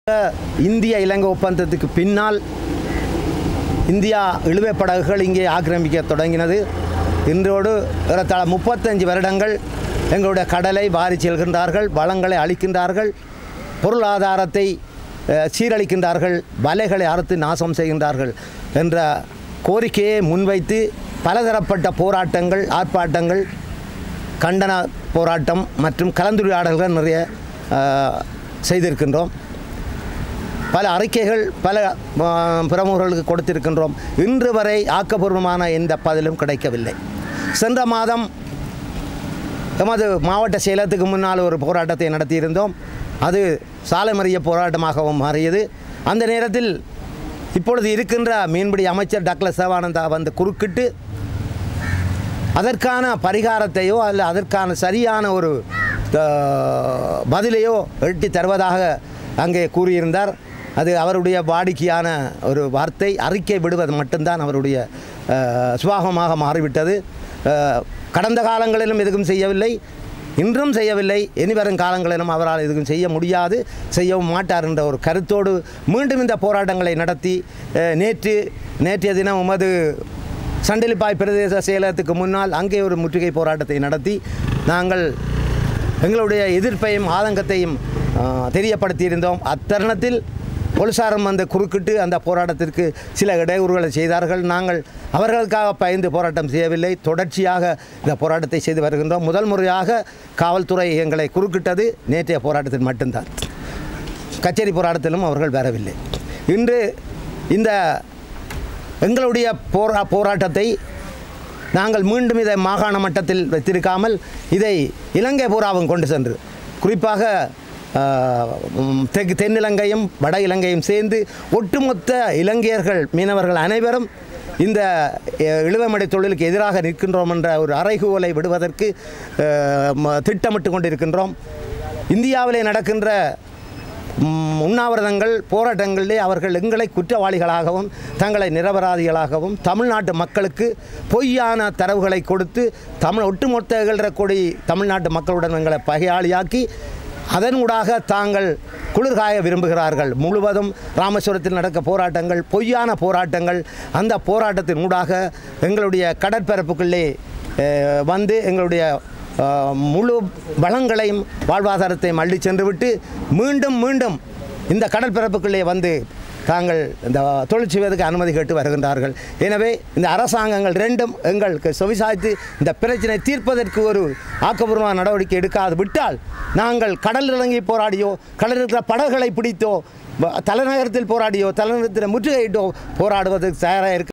இந்திய இலங்கை ஒப்பந்தத்துக்கு பின்னால் இந்தியா இழுவை படகுகள் இங்கே ஆக்கிரமிக்க தொடங்கினது இன்றோடு ஏறத்தாழ முப்பத்தஞ்சு வருடங்கள் எங்களுடைய கடலை வாரி செல்கின்றார்கள் வளங்களை அளிக்கின்றார்கள் பொருளாதாரத்தை அஹ், சீரழிக்கின்றார்கள் வலைகளை அறுத்து நாசம் செய்கின்றார்கள் என்ற கோரிக்கையை முன்வைத்து பலதரப்பட்ட போராட்டங்கள் ஆர்ப்பாட்டங்கள் கண்டன போராட்டம் மற்றும் கலந்துரையாடல்கள் நிறைய அஹ், செய்திருக்கின்றோம் பல அறிக்கைகள் பல ஆ, பிரமுகர்களுக்கு கொடுத்திருக்கின்றோம் இன்று வரை ஆக்கப்பூர்வமான எந்த பதிலும் கிடைக்கவில்லை சென்ற மாதம் எமது மாவட்ட செயலகத்துக்கு முன்னால் ஒரு போராட்டத்தை நடத்தியிருந்தோம் அது சாலை மறிய போராட்டமாகவும் மாறியது அந்த நேரத்தில் இப்பொழுது இருக்கின்ற மீன்பிடி அமைச்சர் டாக்டர் சிவானந்தா வந்து குறுக்கிட்டு அதற்கான பரிகாரத்தையோ அல்ல அதற்கான சரியான ஒரு அஹ், பதிலையோ எட்டி தருவதாக அங்கே கூறியிருந்தார் அது அவருடைய வாடிக்கையான ஒரு வார்த்தை அறிக்கை விடுவது மட்டும்தான் அவருடைய அஹ், சுபாவமாக மாறிவிட்டது அஹ், கடந்த காலங்களிலும் எதுவும் செய்யவில்லை இன்றும் செய்யவில்லை இனி வரும் காலங்களிலும் அவரால் எதுவும் செய்ய முடியாது செய்யவும் மாட்டார் என்ற ஒரு கருத்தோடு மீண்டும் இந்த போராட்டங்களை நடத்தி அஹ், நேற்று நேற்றைய தினம் உமது சண்டிலிப்பாய் பிரதேச செயலகத்துக்கு முன்னால் அங்கே ஒரு முற்றுகை போராட்டத்தை நடத்தி நாங்கள் எங்களுடைய எதிர்ப்பையும் ஆதங்கத்தையும் ஆ, தெரியப்படுத்தியிருந்தோம் அத்தருணத்தில் போலீசாரும் வந்து குறுக்கிட்டு அந்த போராட்டத்திற்கு சில இடையூறுகளை செய்தார்கள் நாங்கள் அவர்களுக்காக பயந்து போராட்டம் செய்யவில்லை தொடர்ச்சியாக இந்த போராட்டத்தை செய்து வருகின்றோம் முதல் முறையாக காவல்துறை எங்களை குறுக்கிட்டது நேற்றைய போராட்டத்தில் மட்டும்தான் கச்சேரி போராட்டத்திலும் அவர்கள் வரவில்லை இன்று இந்த எங்களுடைய போரா போராட்டத்தை நாங்கள் மீண்டும் இதை மாகாண மட்டத்தில் வைத்திருக்காமல் இதை இலங்கை பூராவும் கொண்டு சென்று குறிப்பாக ஆஹ், உம், தெற்கு தென்னிலங்கையும் வட இலங்கையும் சேர்ந்து ஒட்டுமொத்த இலங்கையர்கள் மீனவர்கள் அனைவரும் இந்த அஹ், இழுவமடை தொழிலுக்கு எதிராக நிற்கின்றோம் என்ற ஒரு அறைகூவலை விடுவதற்கு ஆஹ், ம- திட்டமிட்டு கொண்டிருக்கின்றோம் இந்தியாவிலே நடக்கின்ற ம், உண்ணாவிரதங்கள் போராட்டங்களிலே அவர்கள் எங்களை குற்றவாளிகளாகவும் தங்களை நிரபராதிகளாகவும் தமிழ்நாட்டு மக்களுக்கு பொய்யான தரவுகளை கொடுத்து தமிழ் ஒட்டுமொத்த கொடி தமிழ்நாட்டு மக்களுடன் எங்களை பகையாளியாக்கி அதனூடாக தாங்கள் குளிர்காய விரும்புகிறார்கள் முழுவதும் ராமேஸ்வரத்தில் நடக்க போராட்டங்கள் பொய்யான போராட்டங்கள் அந்த போராட்டத்தின் ஊடாக எங்களுடைய கடற்பரப்புக்குள்ளே அஹ், வந்து எங்களுடைய ஆஹ், முழு வளங்களையும் வாழ்வாதாரத்தையும் அள்ளி சென்றுவிட்டு மீண்டும் மீண்டும் இந்த கடற்பரப்புக்குள்ளே வந்து தாங்கள் இந்த தொழில் செய்வதற்கு அனுமதி கேட்டு வருகின்றார்கள் எனவே இந்த அரசாங்கங்கள் ரெண்டும் எங்களுக்கு செவிசாய்த்து இந்த பிரச்சனை தீர்ப்பதற்கு ஒரு ஆக்கப்பூர்வமான நடவடிக்கை எடுக்காது விட்டால் நாங்கள் கடல் இறங்கி போராடியோ கடலில் இருக்கிற படகுகளை பிடித்தோ வ- தலைநகரத்தில் போராடியோ தலைநகரத்தில் முற்றுகையிட்டோ போராடுவதற்கு தயாராக இருக்க